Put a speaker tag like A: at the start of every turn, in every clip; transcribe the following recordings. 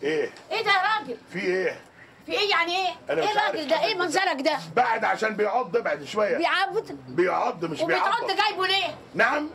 A: ايه
B: ايه ده يا راجل
A: في ايه
B: في ايه يعني ايه
A: أنا
B: ايه
A: مش عارف
B: الراجل ده ايه
A: حضرتك.
B: منظرك ده
A: بعد عشان بيعض ابعد شويه
B: بيعبط
A: بيعض مش
B: وبتعض
A: بيعض
B: جايبه ليه
A: نعم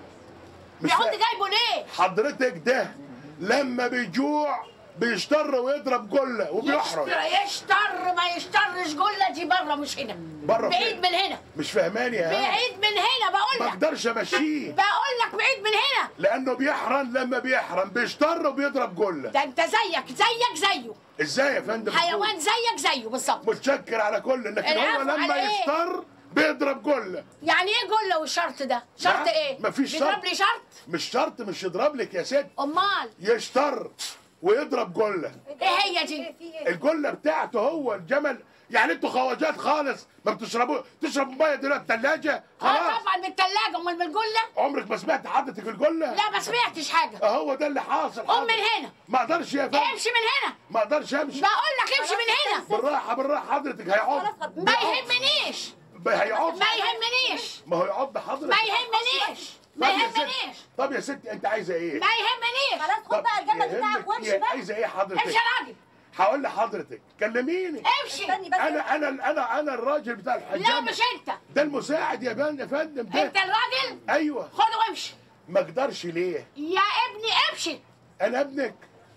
A: مش
B: بيعض
A: فاهم.
B: جايبه ليه
A: حضرتك ده لما بيجوع بيشتر ويضرب جله وبيحرق
B: يشتر يشتر ما يشترش جله دي بره مش هنا
A: بره
B: بعيد
A: فين؟
B: من هنا
A: مش فاهماني ها
B: بعيد من هنا
A: ما
B: بقول لك
A: اقدرش امشيه
B: بقول لك بعيد من هنا
A: لانه بيحرن لما بيحرن بيشتر وبيضرب جله
B: ده انت زيك زيك زيه
A: ازاي يا فندم
B: حيوان زيك زيه بالظبط
A: متشكر على كل لكن هو
B: العفو
A: لما
B: على إيه؟
A: يشتر بيضرب جله
B: يعني ايه جله والشرط ده شرط
A: نعم،
B: ايه
A: مفيش
B: بيضرب
A: شرط.
B: لي شرط
A: مش شرط مش يضرب لك يا ست
B: امال
A: يشتر ويضرب جله
B: ايه هي دي
A: الجله بتاعته هو الجمل يعني انتوا خواجات خالص ما بتشربوا تشربوا ميه دلوقتي ثلاجه
B: اه
A: خلاص
B: طبعا بالثلاجه امال من الجله
A: عمرك ما سمعت حضرتك الجله
B: لا ما سمعتش حاجه
A: اهو ده اللي حاصل
B: قوم من
A: حضرتك.
B: هنا
A: ما اقدرش يا فندم
B: امشي من هنا
A: ما اقدرش امشي
B: بقول لك امشي من هنا
A: بالراحه بالراحه حضرتك هيعض
B: ما يهمنيش
A: هيعض
B: ما يهمنيش
A: ما هو يعض حضرتك
B: ما يهمنيش ما
A: طب يا ست-
B: يهمنيش
A: طب يا ستي انت عايزه ايه
B: ما يهمنيش
C: خلاص خد بقى الجمل بتاعك
A: يهمك
C: وامشي
A: ايه
C: بقى
A: عايزه ايه حضرتك
B: امشي يا راجل
A: هقول لحضرتك كلميني
B: امشي
C: استني بس
A: انا انا انا انا الراجل بتاع
B: لا
A: الحجام
B: مش انت
A: ده المساعد يا بان يا فندم ده
B: انت الراجل
A: ايوه
B: خده وامشي
A: ما اقدرش ليه
B: يا ابني امشي
A: انا ابنك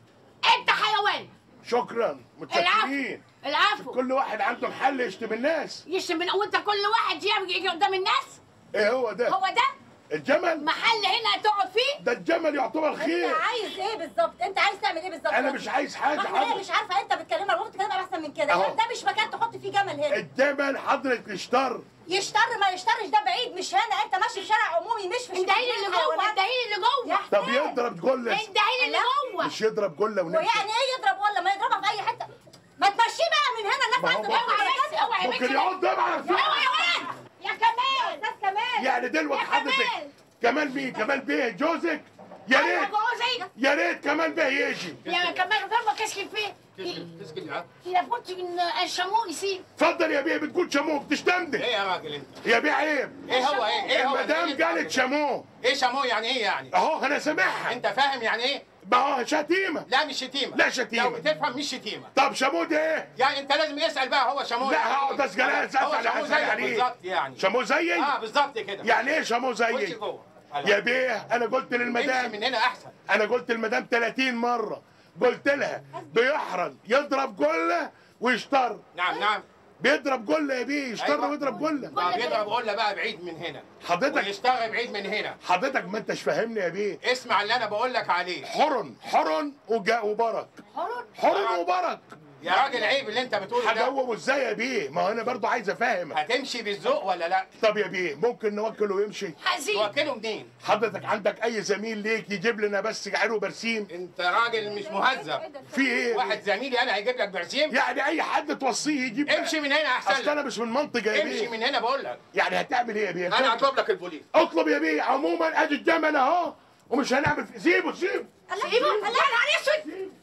B: انت حيوان
A: شكرا
B: العفو
A: متشكرين
B: العفو
A: كل واحد عنده محل يشتم الناس
B: يشتم من وانت كل واحد يجي يجي قدام الناس
A: ايه هو ده
B: هو ده
A: الجمل
B: محل هنا تقعد فيه
A: ده الجمل يعتبر
C: انت
A: خير
C: عايز ايه بالظبط انت عايز تعمل ايه بالظبط
A: انا مش عايز حاجه
C: ما احنا ليه
A: حضرتك
C: مش عارفه انت بتكلمها المفروض تكلمها احسن من كده
A: اهو.
C: ده مش مكان تحط فيه جمل هنا
A: الجمل حضرتك اشتر
C: يشتر ما يشترش ده بعيد مش هنا انت ماشي في شارع عمومي مش في
B: انت هي اللي جوه انت هي اللي جوه
A: طب يضرب جله
B: انت هي اللي جوه
A: مش يضرب جله ونمشي
C: ويعني ايه يضرب ولا ما يضربها في اي حته ما تمشيه بقى من هنا
A: ما
C: الناس
A: هو
C: عايزه
A: بقى-
C: تدخل
B: اوعى بس اوعى
A: ممكن
B: بس
A: يعض ابعد
B: اوعى يا ولد يا كمال
C: استاذ كمال
A: يعني دلوقتي
B: يا
A: حضرتك
B: كمال.
A: كمال مين كمال بيه جوزك يا
B: ايوه
A: ريت
B: جوزي
A: يا ريت كمال بيه يجي
B: يا كمال ضربك كشف فيه لابد ان الشموع يسيب
A: اتفضل يا بيه بتقول شموه بتشتمني
D: ايه يا راجل انت؟
A: يا بيه عيب
D: ايه هو ايه؟ ايه هو
A: المدام
D: اللي-
A: قالت شموه
D: ايه شامو يعني ايه يعني؟
A: اهو انا سامعها
D: انت فاهم يعني ايه؟
A: ما هو شتيمه
D: لا مش شتيمه
A: لا شتيمة.
D: لو بتفهم مش شتيمه
A: طب شموه ده ايه؟
D: يعني انت لازم يسال بقى هو شامو
A: لا
D: يعني
A: هقعد
D: إيه؟
A: اسال انا اسال
D: هو
A: على
D: شامو
A: حسن
D: زيك
A: يعني ايه؟
D: بالظبط يعني
A: شموه زيي؟
D: اه بالظبط كده
A: يعني ايه شموه
D: خش
A: زيي؟
D: جوه
A: يا بيه انا قلت
D: امشي
A: للمدام
D: من هنا احسن
A: انا قلت للمدام 30 مره قلت لها بيحرن يضرب جله ويشتر
D: نعم نعم
A: بيضرب جله يا بيه يشتر
D: أيوة.
A: ويضرب جله
D: طب يضرب قله بقى بعيد من هنا
A: حضرتك
D: ويشتغل بعيد من هنا
A: حضرتك ما انتش فاهمني يا بيه
D: اسمع اللي انا بقول لك عليه
A: حرن حرن وجا وبرك
B: حرون
A: حرن وبرك
D: يا راجل عيب اللي انت بتقوله ده
A: هجاوبه ازاي يا بيه ما هو انا برضو عايز افهمك
D: هتمشي بالذوق ولا لا؟
A: طب يا بيه ممكن نوكله ويمشي
B: حزين
D: توكله منين؟
A: حضرتك عندك اي زميل ليك يجيب لنا بس عرو برسيم
D: انت راجل مش مهذب
A: في ايه
D: واحد زميلي انا هيجيب لك برسيم
A: يعني اي حد توصيه يجيب
D: امشي من هنا
A: اصل
D: احسن
A: انا
D: لك
A: مش من منطقه يا
D: امشي
A: بيه
D: من هنا بقول لك
A: يعني هتعمل ايه يا بيه
D: انا هطلب لك البوليس
A: اطلب يا بيه عموما ادي الجمل اهو ومش هنعمل في... سيبه سيبه
B: سيبه يا نهار اسود